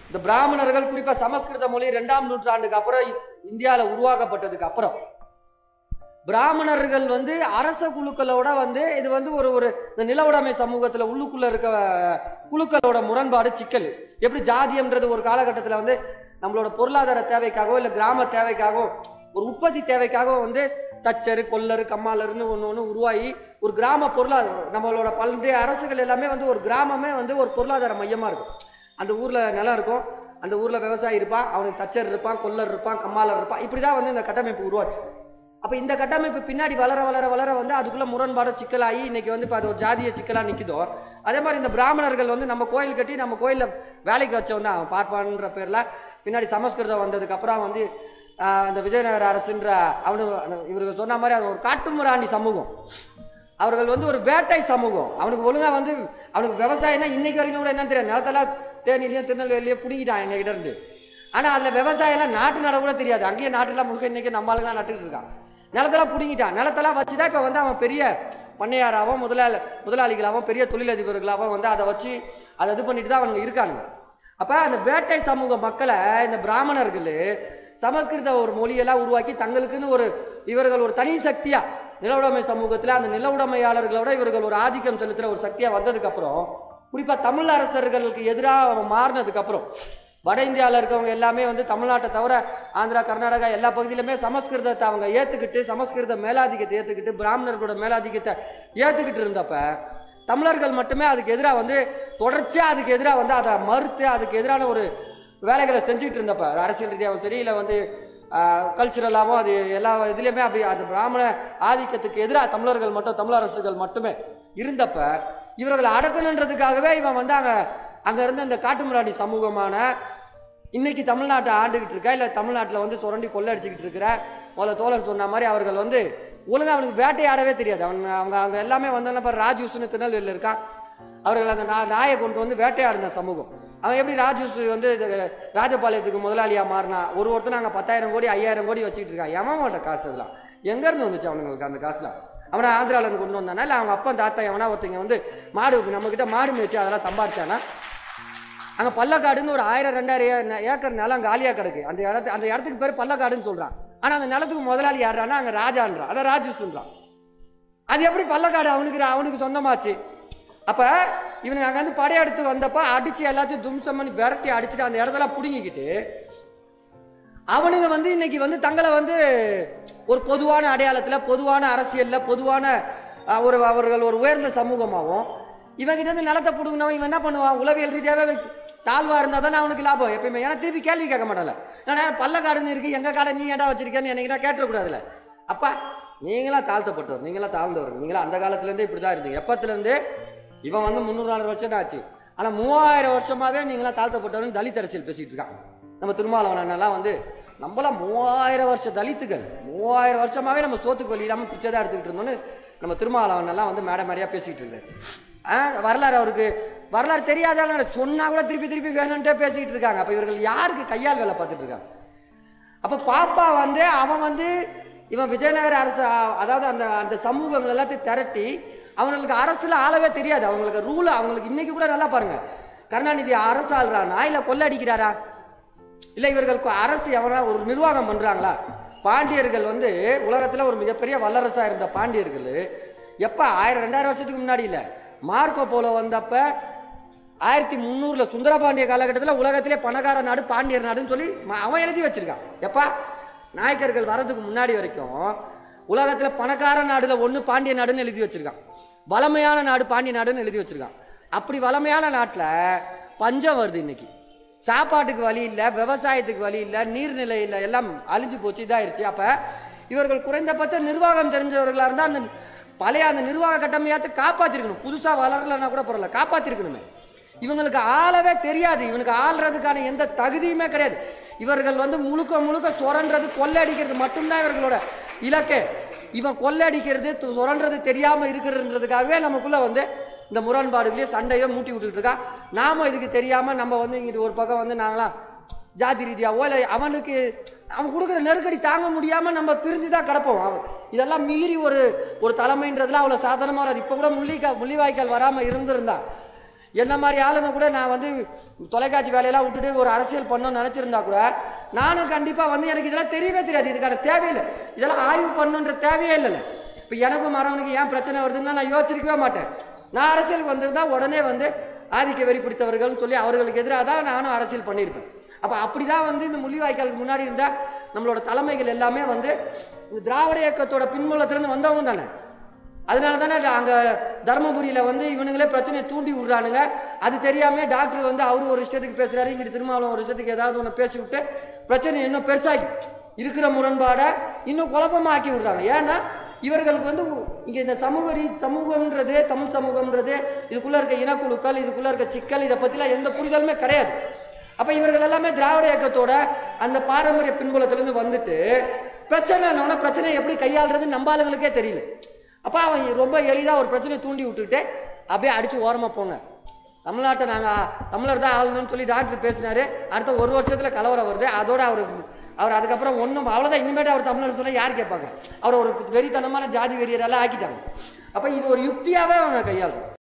இந்த பிராமணர்கள் குறிப்பா சமஸ்கிருத மொழி ரெண்டாம் நூற்றாண்டுக்கு அப்புறம் இ- இந்தியால உருவாக்கப்பட்டதுக்கு அப்புறம் பிராமணர்கள் வந்து அரச குழுக்களோட வந்து இது வந்து ஒரு ஒரு இந்த நில உடைமை சமூகத்துல உள்ளுக்குள்ள இருக்க குழுக்களோட முரண்பாடு சிக்கல் எப்படி ஜாதியம்ன்றது ஒரு காலகட்டத்தில் வந்து நம்மளோட பொருளாதார தேவைக்காகவோ இல்லை கிராம தேவைக்காகவோ ஒரு உற்பத்தி தேவைக்காகவோ வந்து தச்சர் கொல்லர் கம்மாளர்னு ஒன்று ஒன்று உருவாகி ஒரு கிராம பொருளாதார நம்மளோட பல்வேறு அரசுகள் எல்லாமே வந்து ஒரு கிராமமே வந்து ஒரு பொருளாதார மையமாக இருக்கும் அந்த ஊரில் நிலம் இருக்கும் அந்த ஊரில் விவசாயி இருப்பான் அவனுக்கு தச்சர் இருப்பான் கொல்லர் இருப்பான் கம்மாளர் இருப்பான் இப்படி தான் வந்து இந்த கட்டமைப்பு உருவாச்சு அப்போ இந்த கட்டமைப்பு பின்னாடி வளர வளர வளர வந்து அதுக்குள்ள முரண்பாடு சிக்கலாகி இன்னைக்கு வந்து இப்போ அது ஒரு ஜாதிய சிக்கலாக நிற்குதோ அதே மாதிரி இந்த பிராமணர்கள் வந்து நம்ம கோயில் கட்டி நம்ம கோயிலில் வேலைக்கு வச்சவன் தான் அவன் பார்ப்பான்ற பேரில் பின்னாடி சமஸ்கிருதம் வந்ததுக்கப்புறம் வந்து ஆஹ், இந்த விஜயநகர அரசுன்ற அவனு அந்த இவர்கள் சொன்ன மாதிரி அது ஒரு காட்டுமிராண்டி சமூகம் அவர்கள் வந்து ஒரு வேட்டை சமூகம் அவனுக்கு ஒழுங்கா வந்து அவனுக்கு விவசாயம்னா இன்னைக்கு வரைக்கும் கூட என்னன்னு தெரியாது நிலத்தெல்லாம் தேனிலையும் திருநெல்வேலியும் பிடிக்கிட்டான் எங்க கிட்ட இருந்து ஆனா அதுல விவசாயம்லாம் நாட்டு நட கூட தெரியாது அங்கேயே நாட்டுலாம் முழுக்க இன்னைக்கு நம்ம ஆளுங்க தான் நட்டுக்கிட்டு இருக்கான் நிலத்தெல்லாம் பிடிங்கிட்டான் நிலத்தெல்லாம் வச்சுதான் இப்ப வந்து அவன் பெரிய பண்ணையாராகவும் முதலாளி முதலாளிகளாகவும் பெரிய தொழிலதிபர்களாகவும் வந்து அதை வச்சு அதை இது பண்ணிட்டு தான் அவங்க இருக்கானுங்க அப்ப அந்த வேட்டை சமூக மக்களை இந்த பிராமணர்கள் சமஸ்கிருத ஒரு மொழியெல்லாம் உருவாக்கி தங்களுக்குன்னு ஒரு இவர்கள் ஒரு தனி சக்தியா நில உடைமை சமூகத்துல அந்த நில உடைமையாளர்களோட இவர்கள் ஒரு ஆதிக்கம் செலுத்துற ஒரு சக்தியா வந்ததுக்கு அப்புறம் குறிப்பா தமிழ் அரசர்களுக்கு எதிராக அவன் மாறினதுக்கு அப்புறம் வட இந்தியாவில் இருக்கவங்க எல்லாமே வந்து தமிழ்நாட்டை தவிர ஆந்திரா கர்நாடகா எல்லா பகுதியிலுமே சமஸ்கிருதத்தை அவங்க ஏத்துக்கிட்டு சமஸ்கிருத மேலாதிக்கத்தை ஏத்துக்கிட்டு பிராமணர்களோட மேலாதிக்கத்தை ஏத்துக்கிட்டு இருந்தப்ப தமிழர்கள் மட்டுமே அதுக்கு எதிராக வந்து தொடர்ச்சியா அதுக்கு எதிராக வந்து அதை மறுத்து அதுக்கு எதிரான ஒரு வேலைகளை செஞ்சுட்டு இருந்தப்ப அது அரசியல் ரீதியாகவும் சரி இல்லை வந்து கல்ச்சுரலாகவும் அது எல்லா இதுலேயுமே அப்படி அது பிராமண ஆதிக்கத்துக்கு எதிராக தமிழர்கள் மட்டும் தமிழ் அரசுகள் மட்டுமே இருந்தப்ப இவர்களை அடக்கணுன்றதுக்காகவே இவன் வந்து அங்கே அங்கே இருந்த இந்த காட்டுமிராண்டி சமூகமான இன்னைக்கு தமிழ்நாட்டை ஆண்டுகிட்டு இருக்கா இல்லை தமிழ்நாட்டில் வந்து சுரண்டி கொள்ளடிச்சுக்கிட்டு இருக்கிற முதல்ல தோழர் சொன்ன மாதிரி அவர்கள் வந்து ஒழுங்கா அவனுக்கு வேட்டையாடவே தெரியாது அவங்க அவங்க அவங்க எல்லாமே வந்தாலும் இப்போ ராஜூஸ்னு திருநெல்வேலியில் இருக்கான் அவர்கள் அந்த நா நாயை கொண்டு வந்து வேட்டையாடின சமூகம் அவன் எப்படி ராஜூஸ் வந்து இது ராஜபாளையத்துக்கு முதலாளியா மாறினா ஒரு ஒருத்தர் அங்கே பத்தாயிரம் கோடி ஐயாயிரம் கோடி வச்சுக்கிட்டு இருக்கான் எவன் மாட்ட காசு அதெல்லாம் எங்கேருந்து வந்துச்சு அவனுங்களுக்கு அந்த காசுலாம் அவனை ஆந்திரால இருந்து கொண்டு வந்தானா இல்லை அவங்க அப்பா தாத்தா எவனா ஒருத்தங்க வந்து மாடு நம்ம கிட்ட மாடு மேய்ச்சி அதெல்லாம் சம்பாரிச்சானா அங்கே பள்ளக்காடுன்னு ஒரு ஆயிரம் ரெண்டாயிரம் ஏ- ஏக்கர் நிலம் காலியாக கிடக்கு அந்த இடத்து அந்த இடத்துக்கு பேர் பள்ளக்காடுன்னு சொல்கிறான் ஆனால் அந்த நிலத்துக்கு முதலாளி யாரானா அங்கே ராஜான்றான் அதான் ராஜூஸ்ன்றான் அது எப்படி பள்ளக்காடு அவனுக்கு அவனுக்கு சொந்தமாச்சு அப்ப இவனுங்க அங்க வந்து படையெடுத்து வந்தப்ப அடிச்சு எல்லாத்தையும் தும்சம் பண்ணி விரட்டி அடிச்சுட்டு அந்த இடத்தெல்லாம் புடுங்கிக்கிட்டு அவனுங்க வந்து இன்னைக்கு வந்து தங்களை வந்து ஒரு பொதுவான அடையாளத்துல பொதுவான அரசியல்ல பொதுவான அஹ், ஒரு அவர்கள் ஒரு உயர்ந்த சமூகமாகவும் இவன்கிட்ட இருந்து நிலத்தை புடுங்கினவன் இவன் என்ன பண்ணுவான் உளவியல் ரீதியாவே தாழ்வா இருந்தா தானே அவனுக்கு லாபம் எப்பயுமே ஏன்னா திருப்பி கேள்வி கேட்க மாட்டான்ல நான் பள்ளக்காடுன்னு இருக்கு எங்க காடை நீ ஏன்டா வச்சிருக்கேன்னு எனக்கு கேட்டுறக்கூடாதுல்ல அப்பா நீங்களா தாழ்த்தப்பட்டவர் நீங்களா தாழ்ந்தவர் நீங்களா அந்த காலத்துல இருந்தே இப்படிதான் இருந்தீங்க எப்பத்துல இருந்து இவன் வந்து முந்நூறு நாலு வருஷம் தான் ஆச்சு ஆனா மூவாயிரம் வருஷமாவே நீங்களா தாழ்த்தப்பட்டவர்னு தலித் அரசியல் பேசிட்டு இருக்கான் நம்ம திருமாவளவன் அண்ணன்லாம் வந்து நம்மளாம் மூவாயிரம் வருஷ தலித்துகள் மூவாயிரம் வருஷமாவே நம்ம சோத்துக்கு வழி இல்லாம பிச்சை தான் எடுத்துக்கிட்டு இருந்தோம்னு நம்ம திருமாவளவன் எல்லாம் வந்து மேடை மேடையா பேசிக்கிட்டு இருந்தாரு ஆ, வரலாறு அவருக்கு வரலாறு தெரியாதால சொன்னா கூட திருப்பி திருப்பி வேணும்ட்டே பேசிக்கிட்டு இருக்காங்க அப்ப இவர்கள் யாருக்கு கையால் வேலை பார்த்துட்டு இருக்காங்க அப்ப பாப்பா வந்து அவன் வந்து இவன் விஜயநகர அரசு அ- அதாவது அந்த அந்த சமூகங்கள் எல்லாத்தையும் திரட்டி அவங்களுக்கு அரசுல ஆளவே தெரியாது அவங்களுக்கு ரூல் அவங்களுக்கு இன்னைக்கு கூட நல்லா பாருங்க கருணாநிதி அரசு ஆள்றானா இல்ல கொள்ளடிக்கிறாரா இல்ல இவர்கள் கொ- அரசு எவனா ஒரு நிர்வாகம் பண்றாங்களா பாண்டியர்கள் வந்து உலகத்துல ஒரு மிகப்பெரிய வல்லரசா இருந்த பாண்டியர்கள் எப்ப ஆயிரம் ரெண்டாயிரம் வருஷத்துக்கு முன்னாடி இல்ல மார்க்கோ போலோ வந்தப்ப ஆயிரத்தி முந்நூறுல சுந்தரபாண்டிய காலகட்டத்தில் உலகத்திலே பணக்கார நாடு பாண்டியர் நாடுன்னு சொல்லி ம- அவன் எழுதி வச்சிருக்கான் எப்பா நாயக்கர்கள் வர்றதுக்கு முன்னாடி வரைக்கும் உலகத்துல பணக்கார நாடுல ஒண்ணு பாண்டிய நாடுன்னு எழுதி வச்சிருக்கான் வளமையான நாடு பாண்டிய நாடுன்னு எழுதி வச்சிருக்கான் அப்படி வளமையான நாட்டுல பஞ்சம் வருது இன்னைக்கு சாப்பாட்டுக்கு வழி இல்லை விவசாயத்துக்கு வழி இல்லை நீர்நிலை இல்லை எல்லாம் அழிஞ்சு போச்சு இதாயிருச்சு அப்ப இவர்கள் குறைந்தபட்ச நிர்வாகம் தெரிஞ்சவர்களா இருந்தா அந்த பழைய அந்த நிர்வாக கட்டமையாச்சும் காப்பாத்திருக்கணும் புதுசா வளரலன்னா கூட பரவாயில்ல காப்பாத்திருக்கணுமே இவங்களுக்கு ஆளவே தெரியாது இவனுக்கு ஆள்றதுக்கான எந்த தகுதியுமே கிடையாது இவர்கள் வந்து முழுக்க முழுக்க சுரண்டுறது கொள்ளையடிக்கிறது மட்டும்தான் இவர்களோட இலக்கே இவன் கொள்ளையடிக்கிறது து- சுரண்டுறது தெரியாம இருக்கிறதுன்றதுக்காகவே நமக்குள்ள வந்து இந்த முரண்பாடுகளையும் சண்டையோ மூட்டி விட்டுட்டு இருக்கான் நாம இதுக்கு தெரியாம நம்ம வந்து இங்கிட்டு ஒரு பக்கம் வந்து நாங்களாம் ஜாதி ரீதியாவோ இல்லை அவனுக்கு அவன் கொடுக்குற நெருக்கடி தாங்க முடியாம நம்ம பிரிஞ்சு தான் கிடப்போம் அவன் இதெல்லாம் மீறி ஒரு ஒரு தலைமைன்றதுல அவ்வளோ சாதாரணமாக வராது இப்போ கூட முள்ளிக்கா முள்ளிவாய்க்கால் வராமல் இருந்திருந்தா என்ன மாதிரி ஆளுங்க கூட நான் வந்து தொலைக்காட்சி வேலையெல்லாம் விட்டுட்டு ஒரு அரசியல் பண்ணணும்னு நினச்சிருந்தா கூட நானும் கண்டிப்பாக வந்து எனக்கு இதெல்லாம் தெரியவே தெரியாது இதுக்கான தேவையில்லை இதெல்லாம் ஆய்வு பண்ணணுன்ற தேவையே இல்லைல்ல இப்போ எனக்கும் மறவனுக்கு ஏன் பிரச்சனை வருதுன்னா நான் யோசிச்சிருக்கவே மாட்டேன் நான் அரசியலுக்கு வந்திருந்தா உடனே வந்து ஆதிக்க வெறி பிடித்தவர்கள்னு சொல்லி அவர்களுக்கு எதிராக தான் நானும் அரசியல் பண்ணியிருப்பேன் அப்போ அப்படி தான் வந்து இந்த முள்ளிவாய்க்காலுக்கு முன்னாடி இருந்த நம்மளோட தலைமைகள் எல்லாமே வந்து இந்த திராவிட இயக்கத்தோட பின்புலத்திலேருந்து வந்தவங்க தானே அதனால தானே அங்கே தருமபுரியில் வந்து இவனுங்களே பிரச்சனையை தூண்டி விடுறானுங்க அது தெரியாம டாக்டர் வந்து அவர் ஒரு இஷ்டத்துக்கு பேசுறாரு இங்கிட்டு திருமாவளவன் ஒரு இஷ்டத்துக்கு ஏதாவது ஒன்று பேசி விட்டு பிரச்சனை இன்னும் பெருசாகி இருக்கிற முரண்பாடை இன்னும் குழப்பமா ஆக்கி விடுறாங்க ஏன்னா இவர்களுக்கு வந்து இங்கே இந்த சமூக ரீ சமூகம்ன்றது தமிழ் சமூகம்ன்றது இதுக்குள்ளே இருக்க இனக்குழுக்கள் இதுக்குள்ளே இருக்க சிக்கல் இதை பற்றிலாம் எந்த புரிதலுமே கிடையாது அப்போ இவர்கள் எல்லாமே திராவிட இயக்கத்தோட அந்த பாரம்பரிய பின்புலத்திலேருந்து வந்துட்டு பிரச்சனை பிரச்சனையை எப்படி கையாளுறதுன்னு நம்ம ஆளுங்களுக்கே தெரியல அப்போ அவன் ரொம்ப எளிதாக ஒரு பிரச்சனையை தூண்டி விட்டுட்டு அப்படியே அடித்து ஓரமாக போங்க தமிழ்நாட்டை நாங்கள் தமிழர் தான் ஆளணும்னு சொல்லி டாக்டர் பேசினாரு அடுத்த ஒரு வருஷத்தில் கலவரம் வருது அதோட அவர் அவர் அதுக்கப்புறம் ஒன்றும் அவ்வளோதான் இனிமேட்டு அவர் தமிழர் சொன்னால் யார் கேட்பாங்க அவர் ஒரு வெறித்தனமான ஜாதி வெறியரெல்லாம் ஆக்கிட்டாங்க அப்போ இது ஒரு யுக்தியாகவே அவங்க கையாளுறோம்